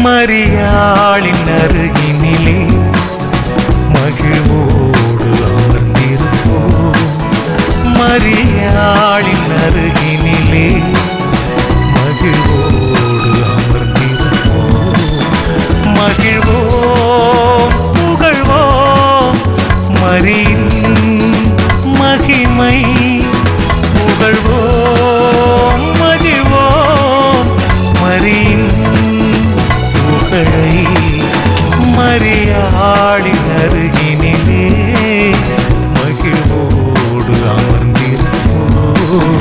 மரியாளின் அருகினிலே மகிழ்வோடு அமர்ந்திருப்போம் மரியாளின் அருகினிலே மகிழ்வோடு அமர்ந்திருப்போம் மகிழ்வோம் புகழ்வோம் மரியின் மகிமை புகழ்வோம் மகிழ்வோம் மரியின் புகழை மரியாடின் அருகினிலே மகிழ்வோடு அமர்ந்திருப்போம்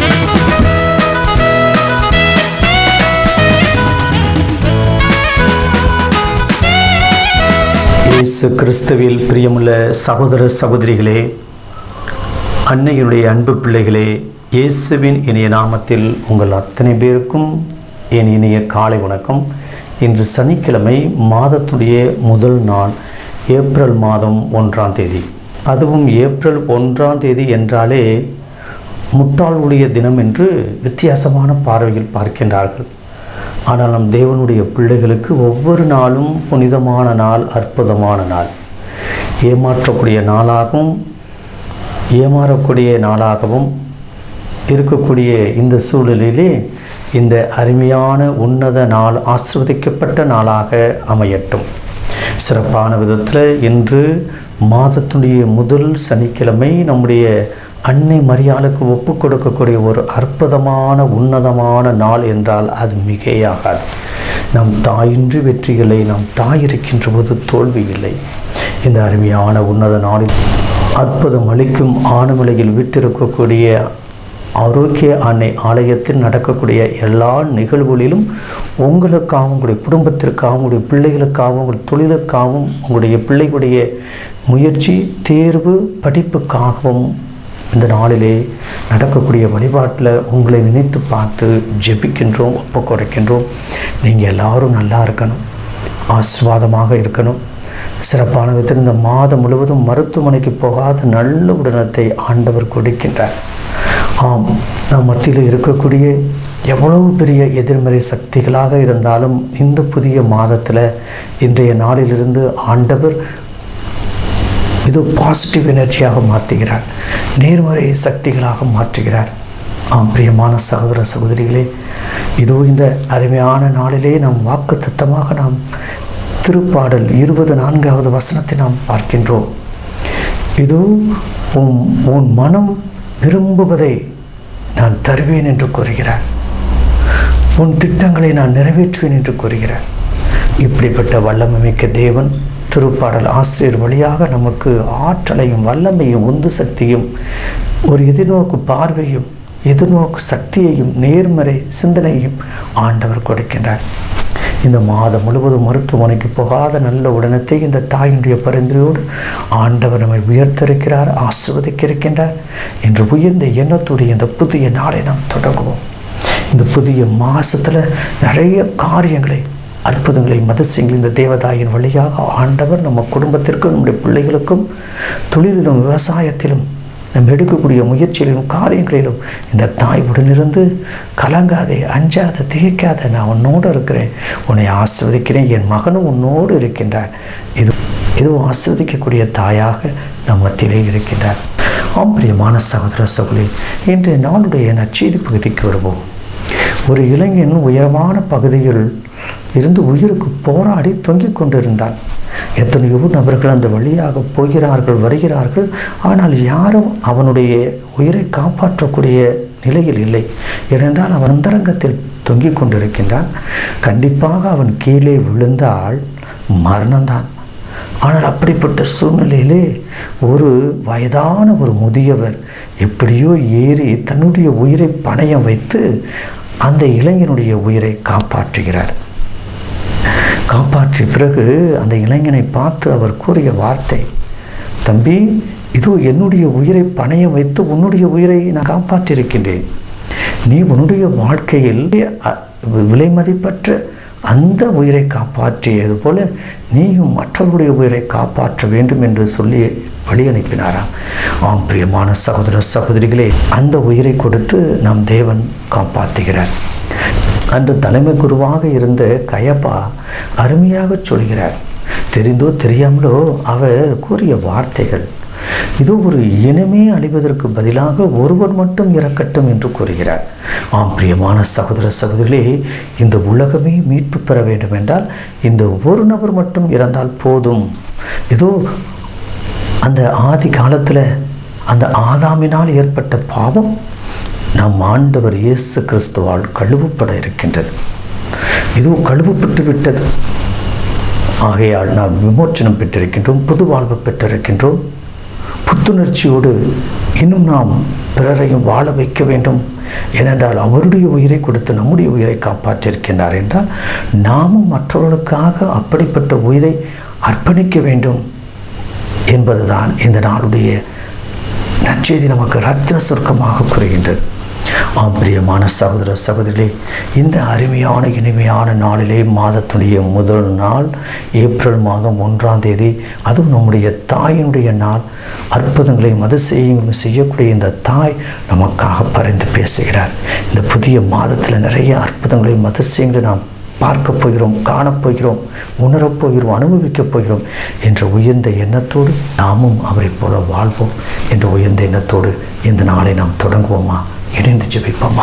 இயேசு கிறிஸ்துவில் பிரியமுள்ள சகோதர சகோதரிகளே அன்னையுடைய அன்பு பிள்ளைகளே இயேசுவின் இனிய நாமத்தில் உங்கள் அத்தனை பேருக்கும் என் இனிய காலை வணக்கம் இன்று சனிக்கிழமை மாதத்துடைய முதல் நாள் ஏப்ரல் மாதம் ஒன்றாம் தேதி அதுவும் ஏப்ரல் ஒன்றாம் தேதி என்றாலே முட்டாளுடைய தினம் என்று வித்தியாசமான பார்வையில் பார்க்கின்றார்கள் ஆனால் நம் தேவனுடைய பிள்ளைகளுக்கு ஒவ்வொரு நாளும் புனிதமான நாள் அற்புதமான நாள் ஏமாற்றக்கூடிய நாளாகவும் ஏமாறக்கூடிய நாளாகவும் இருக்கக்கூடிய இந்த சூழலிலே இந்த அருமையான உன்னத நாள் ஆசிர்வதிக்கப்பட்ட நாளாக அமையட்டும் சிறப்பான விதத்தில் இன்று மாதத்துடைய முதல் சனிக்கிழமை நம்முடைய அன்னை மரியாளுக்கு ஒப்பு கொடுக்கக்கூடிய ஒரு அற்புதமான உன்னதமான நாள் என்றால் அது மிகையாகாது நம் தாயின்றி வெற்றிகளை நாம் தாய் இருக்கின்ற போது தோல்வி இல்லை இந்த அருமையான உன்னத நாளில் அற்புதம் அளிக்கும் ஆணுமலையில் விட்டிருக்கக்கூடிய ஆரோக்கிய அன்னை ஆலயத்தில் நடக்கக்கூடிய எல்லா நிகழ்வுகளிலும் உங்களுக்காகவும் உங்களுடைய குடும்பத்திற்காகவும் உங்களுடைய பிள்ளைகளுக்காகவும் உங்களுடைய தொழிலுக்காகவும் உங்களுடைய பிள்ளைகளுடைய முயற்சி தேர்வு படிப்புக்காகவும் இந்த நாளிலே நடக்கக்கூடிய வழிபாட்டில் உங்களை நினைத்து பார்த்து ஜெபிக்கின்றோம் ஒப்பு குறைக்கின்றோம் நீங்கள் எல்லாரும் நல்லா இருக்கணும் ஆசிர்வாதமாக இருக்கணும் சிறப்பான விதத்தில் இந்த மாதம் முழுவதும் மருத்துவமனைக்கு போகாத நல்ல உடனத்தை ஆண்டவர் கொடுக்கின்றார் ஆம் நம் மத்தியில் இருக்கக்கூடிய எவ்வளவு பெரிய எதிர்மறை சக்திகளாக இருந்தாலும் இந்த புதிய மாதத்தில் இன்றைய நாளிலிருந்து ஆண்டவர் இது பாசிட்டிவ் எனர்ஜியாக மாற்றுகிறார் நேர்மறை சக்திகளாக மாற்றுகிறார் ஆம் பிரியமான சகோதர சகோதரிகளே இதோ இந்த அருமையான நாளிலே நாம் வாக்கு தத்தமாக நாம் திருப்பாடல் இருபது நான்காவது வசனத்தை நாம் பார்க்கின்றோம் இதோ உன் உன் மனம் விரும்புவதை நான் தருவேன் என்று கூறுகிறார் உன் திட்டங்களை நான் நிறைவேற்றுவேன் என்று கூறுகிறார் இப்படிப்பட்ட வல்லமை மிக்க தேவன் திருப்பாடல் ஆசிரியர் வழியாக நமக்கு ஆற்றலையும் வல்லமையும் உந்து சக்தியும் ஒரு எதிர்நோக்கு பார்வையும் எதிர்நோக்கு சக்தியையும் நேர்மறை சிந்தனையும் ஆண்டவர் கொடுக்கின்றார் இந்த மாதம் முழுவதும் மருத்துவமனைக்கு போகாத நல்ல உடனத்தை இந்த தாயினுடைய பரிந்துரையோடு ஆண்டவர் நம்மை உயர்த்திருக்கிறார் ஆசிர்வதிக்க இருக்கின்றார் என்று உயர்ந்த எண்ணத்துடைய இந்த புதிய நாளை நாம் தொடங்குவோம் இந்த புதிய மாசத்துல நிறைய காரியங்களை அற்புதங்களை மதசியங்கள் இந்த தேவதாயின் வழியாக ஆண்டவர் நம்ம குடும்பத்திற்கும் நம்முடைய பிள்ளைகளுக்கும் தொழிலிலும் விவசாயத்திலும் நம்ம எடுக்கக்கூடிய முயற்சிகளிலும் காரியங்களிலும் இந்த தாய் உடனிருந்து கலங்காதே அஞ்சாத திகைக்காத நான் உன்னோடு இருக்கிறேன் உன்னை ஆஸ்வதிக்கிறேன் என் மகனும் உன்னோடு இருக்கின்றார் இது இதுவும் ஆஸ்வதிக்கக்கூடிய தாயாக நம் மத்தியிலே இருக்கின்றார் ஆம் பிரியமான சகோதர சகோதரி இன்று நாளுடைய நச்செய்தி பகுதிக்கு வருவோம் ஒரு இளைஞன் உயரமான பகுதியில் இருந்து உயிருக்கு போராடி தொங்கிக் கொண்டிருந்தான் எத்தனையோ நபர்கள் அந்த வழியாக போகிறார்கள் வருகிறார்கள் ஆனால் யாரும் அவனுடைய உயிரை காப்பாற்றக்கூடிய நிலையில் இல்லை ஏனென்றால் அவன் அந்தரங்கத்தில் தொங்கிக் கொண்டிருக்கின்றான் கண்டிப்பாக அவன் கீழே விழுந்தால் மரணம்தான் ஆனால் அப்படிப்பட்ட சூழ்நிலையிலே ஒரு வயதான ஒரு முதியவர் எப்படியோ ஏறி தன்னுடைய உயிரை பணயம் வைத்து அந்த இளைஞனுடைய உயிரை காப்பாற்றுகிறார் காப்பாற்றிய பிறகு அந்த இளைஞனை பார்த்து அவர் கூறிய வார்த்தை தம்பி இதோ என்னுடைய உயிரை பணையம் வைத்து உன்னுடைய உயிரை நான் காப்பாற்றியிருக்கின்றேன் நீ உன்னுடைய வாழ்க்கையில் அ- விலை மதிப்பற்ற அந்த உயிரை காப்பாற்றியது போல நீயும் மற்றவருடைய உயிரை காப்பாற்ற வேண்டும் என்று சொல்லி வழி அனுப்பினாராம் ஆம் பிரியமான சகோதர சகோதரிகளே அந்த உயிரை கொடுத்து நம் தேவன் காப்பாற்றுகிறார் அன்று தலைமை குருவாக இருந்த கயப்பா அருமையாக சொல்கிறார் தெரிந்தோ தெரியாமலோ அவர் கூறிய வார்த்தைகள் இது ஒரு இனமே அழிவதற்கு பதிலாக ஒருவர் மட்டும் இறக்கட்டும் என்று கூறுகிறார் ஆம் பிரியமான சகோதர சகோதரிகளே இந்த உலகமே மீட்பு பெற வேண்டும் என்றால் இந்த ஒரு நபர் மட்டும் இறந்தால் போதும் ஏதோ அந்த ஆதி காலத்தில் அந்த ஆதாமினால் ஏற்பட்ட பாவம் நம் ஆண்டவர் இயேசு கிறிஸ்துவால் கழுவப்பட இருக்கின்றது இது கழுவப்பட்டு விட்டது ஆகையால் நாம் விமோச்சனம் பெற்றிருக்கின்றோம் புது வாழ்வு பெற்றிருக்கின்றோம் புத்துணர்ச்சியோடு இன்னும் நாம் பிறரையும் வாழ வைக்க வேண்டும் ஏனென்றால் அவருடைய உயிரை கொடுத்து நம்முடைய உயிரை காப்பாற்றியிருக்கின்றார் என்றால் நாமும் மற்றவர்களுக்காக அப்படிப்பட்ட உயிரை அர்ப்பணிக்க வேண்டும் என்பதுதான் இந்த நாளுடைய நற்செய்தி நமக்கு ரத்தின சுருக்கமாக கூறுகின்றது ஆம் பிரியமான சகோதர சகோதரிகளே இந்த அருமையான இனிமையான நாளிலே மாதத்துடைய முதல் நாள் ஏப்ரல் மாதம் ஒன்றாம் தேதி அதுவும் நம்முடைய தாயினுடைய நாள் அற்புதங்களையும் அதிசயங்களையும் செய்யக்கூடிய இந்த தாய் நமக்காக பரிந்து பேசுகிறார் இந்த புதிய மாதத்தில் நிறைய அற்புதங்களையும் அதிசயங்களையும் நாம் பார்க்க போகிறோம் காணப்போகிறோம் உணரப்போகிறோம் அனுபவிக்கப் போகிறோம் என்ற உயர்ந்த எண்ணத்தோடு நாமும் அவரை போல வாழ்வோம் என்ற உயர்ந்த எண்ணத்தோடு இந்த நாளை நாம் தொடங்குவோமா இணைந்து ஜெபிப்போமா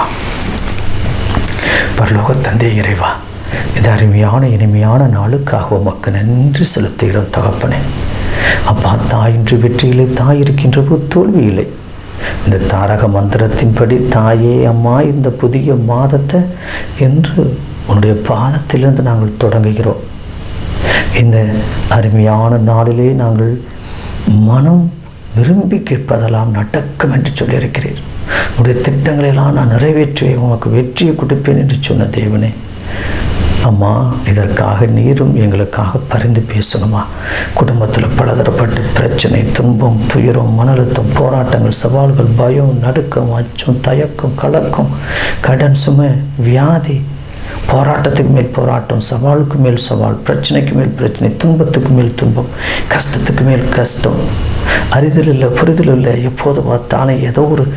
பரலோக தந்தை இறைவா இந்த அருமையான இனிமையான நாளுக்காக உமக்கு நன்றி செலுத்துகிறோம் தகப்பனே அப்பா தாய் இன்று வெற்றியிலே தாய் இருக்கின்ற போது தோல்வி இல்லை இந்த தாரக மந்திரத்தின்படி தாயே அம்மா இந்த புதிய மாதத்தை என்று உன்னுடைய பாதத்திலிருந்து நாங்கள் தொடங்குகிறோம் இந்த அருமையான நாளிலே நாங்கள் மனம் விரும்பி கேட்பதெல்லாம் நடக்கும் என்று சொல்லியிருக்கிறீர் உடைய திட்டங்களை எல்லாம் நான் நிறைவேற்றுவேன் உனக்கு வெற்றியை கொடுப்பேன் என்று சொன்ன தேவனே அம்மா இதற்காக நீரும் எங்களுக்காக பரிந்து பேசணுமா குடும்பத்தில் பலதரப்பட்ட பிரச்சனை துன்பம் துயரம் மன அழுத்தம் போராட்டங்கள் சவால்கள் பயம் நடுக்கம் அச்சம் தயக்கம் கலக்கம் கடன் சுமை வியாதி போராட்டத்துக்கு மேல் போராட்டம் சவாலுக்கு மேல் சவால் பிரச்சனைக்கு மேல் பிரச்சனை துன்பத்துக்கு மேல் துன்பம் கஷ்டத்துக்கு மேல் கஷ்டம் அறிதல் இல்லை புரிதல் இல்லை எப்போது பார்த்தாலும் ஏதோ ஒரு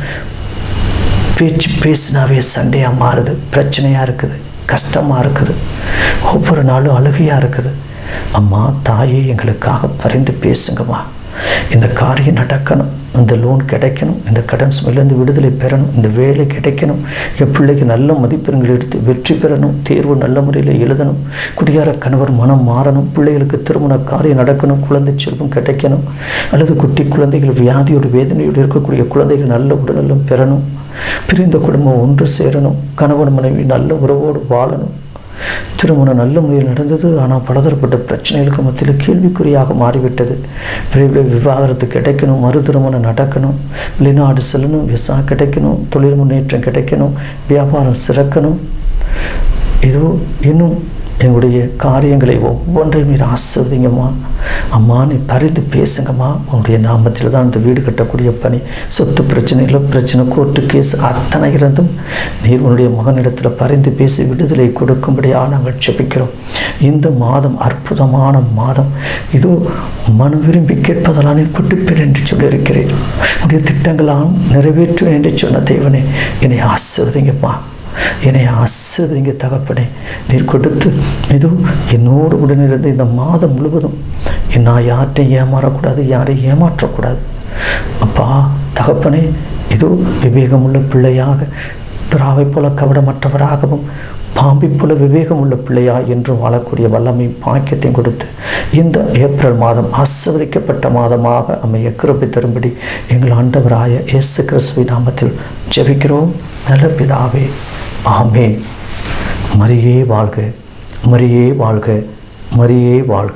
பேச்சு பேசினாவே சண்டையாக மாறுது பிரச்சனையாக இருக்குது கஷ்டமாக இருக்குது ஒவ்வொரு நாளும் அழுகையாக இருக்குது அம்மா தாயே எங்களுக்காக பரிந்து பேசுங்கம்மா இந்த காரியம் நடக்கணும் இந்த லோன் கிடைக்கணும் இந்த கடன் சுமையிலேருந்து விடுதலை பெறணும் இந்த வேலை கிடைக்கணும் என் பிள்ளைக்கு நல்ல மதிப்பெண்கள் எடுத்து வெற்றி பெறணும் தேர்வு நல்ல முறையில் எழுதணும் குடியார கணவர் மனம் மாறணும் பிள்ளைகளுக்கு திருமண காரியம் நடக்கணும் குழந்தை செல்வம் கிடைக்கணும் அல்லது குட்டி குழந்தைகள் வியாதியோடு வேதனையோடு இருக்கக்கூடிய குழந்தைகள் நல்ல உடல்நலம் பெறணும் பிரிந்த குடும்பம் ஒன்று சேரணும் கணவன் மனைவி நல்ல உறவோடு வாழணும் திருமணம் நல்ல முறையில் நடந்தது ஆனால் பலதரப்பட்ட பிரச்சனைகளுக்கு மத்தியில் கேள்விக்குறியாக மாறிவிட்டது விரைவில் விவாகரத்து கிடைக்கணும் மறு திருமணம் நடக்கணும் வெளிநாடு செல்லணும் விசா கிடைக்கணும் தொழில் முன்னேற்றம் கிடைக்கணும் வியாபாரம் சிறக்கணும் இதோ இன்னும் எங்களுடைய காரியங்களை ஒவ்வொன்றையும் நீர் ஆசிர்வதிங்கம்மா அம்மா நீ பரிந்து பேசுங்கம்மா உன்னுடைய நாமத்தில் தான் இந்த வீடு கட்டக்கூடிய பணி சொத்து பிரச்சனை இல்லை பிரச்சனை கோர்ட்டு கேஸ் அத்தனை இருந்தும் நீர் உன்னுடைய மகனிடத்தில் பரிந்து பேசி விடுதலை கொடுக்கும்படியாக நாங்கள் செபிக்கிறோம் இந்த மாதம் அற்புதமான மாதம் இதோ மனம் விரும்பி கேட்பதெல்லாம் நீர் கொடுப்பேன் என்று சொல்லியிருக்கிறேன் உடைய திட்டங்களாம் நிறைவேற்றுவேன் என்று சொன்ன தேவனே என்னை ஆசிர்வதிங்கம்மா என்னை ஆசிர்வதிங்க தகப்பனே நீர் கொடுத்து இதோ என்னோடு உடனிருந்து இந்த மாதம் முழுவதும் நான் யார்கிட்டையும் ஏமாறக்கூடாது யாரையும் ஏமாற்றக்கூடாது அப்பா தகப்பனே இதோ விவேகமுள்ள பிள்ளையாக பிறாவை போல கவடமற்றவராகவும் பாம்பை போல விவேகம் உள்ள பிள்ளையா என்று வாழக்கூடிய வல்லமை பாக்கியத்தையும் கொடுத்து இந்த ஏப்ரல் மாதம் ஆசிர்வதிக்கப்பட்ட மாதமாக அமைய கிருபை தரும்படி எங்கள் ஆண்டவராய இயேசு கிறிஸ்துவை நாமத்தில் ஜெபிக்கிறோம் நல்ல பிதாவே ஆமே மரியே வாழ்க மரியே வாழ்க மரியே வாழ்க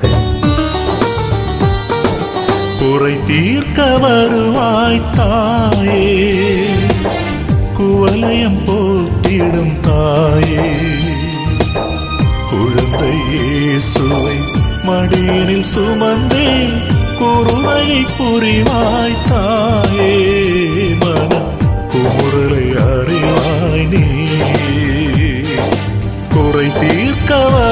குறை தீர்க்க வருவாய் தாயே குவலயம் போட்டிடும் தாயே குழந்தை இயேசுவை மடியினில் சுமந்தே குருவையை புரிவாய் தாயே மன குமுறலை அறிவாய் நீ குறை தீர்க்க